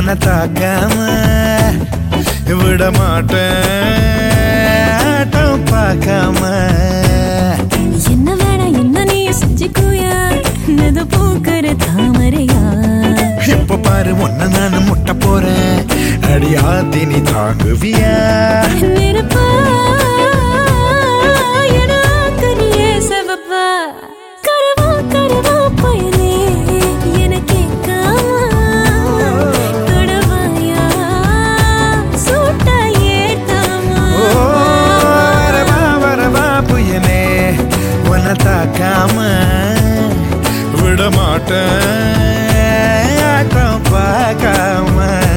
உன்னை தாக்காம விட மாட்டேன் ஆட்டம் பார்க்காம என்ன வேணா என்ன நீ செஞ்சுக்கோயா நது பூக்கிற தாமரையா இப்ப பாரு உன்னை நான் முட்ட போறேன் அடியாத்தி நீ தாங்குவியா நெருப்பா என ஆக்கறியே செவப்பா கரவா கரவா பயலே என கேட்காம தொடவாயா சூட்டா ஏத்தாமா ஓ வரவா வரவா புயலே உன்னை தாக்காம விட மாட்டேன் ஆட்டம் பார்க்காம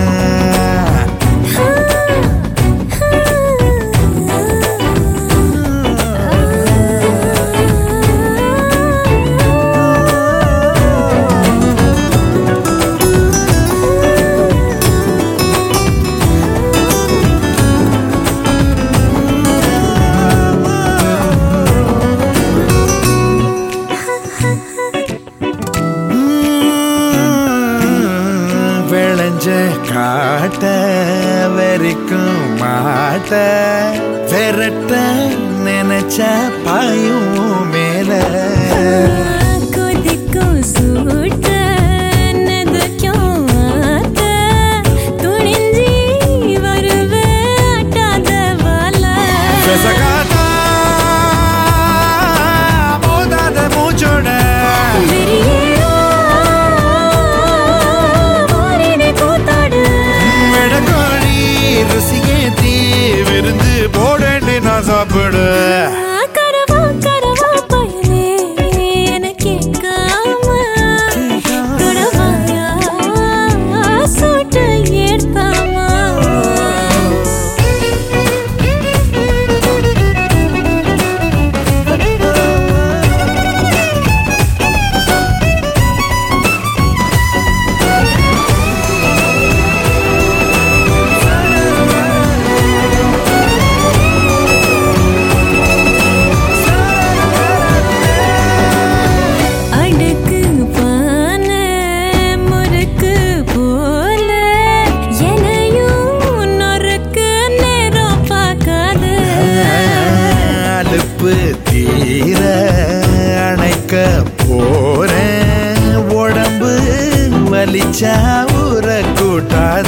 உம், விளைஞ்ச காட்ட வரைக்கும் மாட்ட விரட்ட நினைச்ச பாயும் மேல கொதிக்கும் சூட்ட நெதுக்கும் ஆத்த துணிஞ்சி வருவே ஆட்டாத வாழ விசகாட்டா, மோதாத மூச்சோட விடக்கோழி ருசியேத்தி விருந்து போடேன்னு நான் சாப்பிடு அடுக்கு பான முறுக்கு போல எனையும் நொறுக்கு நேரம் பார்க்காத அலுப்பு தீர அணைக்க போறேன் உடம்பு வலிச்சா ஊற கூட்டாத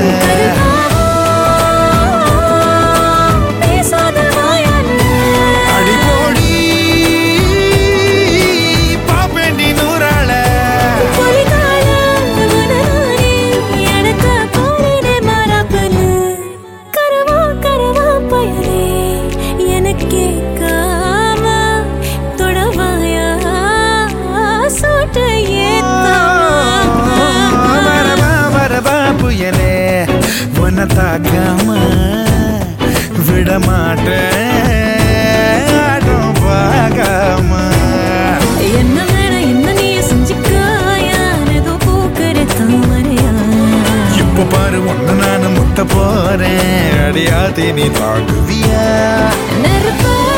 பேசாத வாயால அடிப்போடி பாப்பேண்டி நூறாள பொலிகால உனதானே எனக்கு போரினே மாறாப்பனு கரவா கரவா பயலே எனக்கு காம தொடவாயா சோட்டு வரவா வரவா புயலே உன்னை தாக்காம விட மாட்டேன் ஆட்டம் பார்க்காம என்ன வேணா என்ன நீ செஞ்சுக்காயா ஏதோ பூக்கிற தாமரையா இப்ப பாரு ஒண்ணு நானு முட்ட போறேன் அடியாத்தி நீ தாங்குவியா நெருப்பா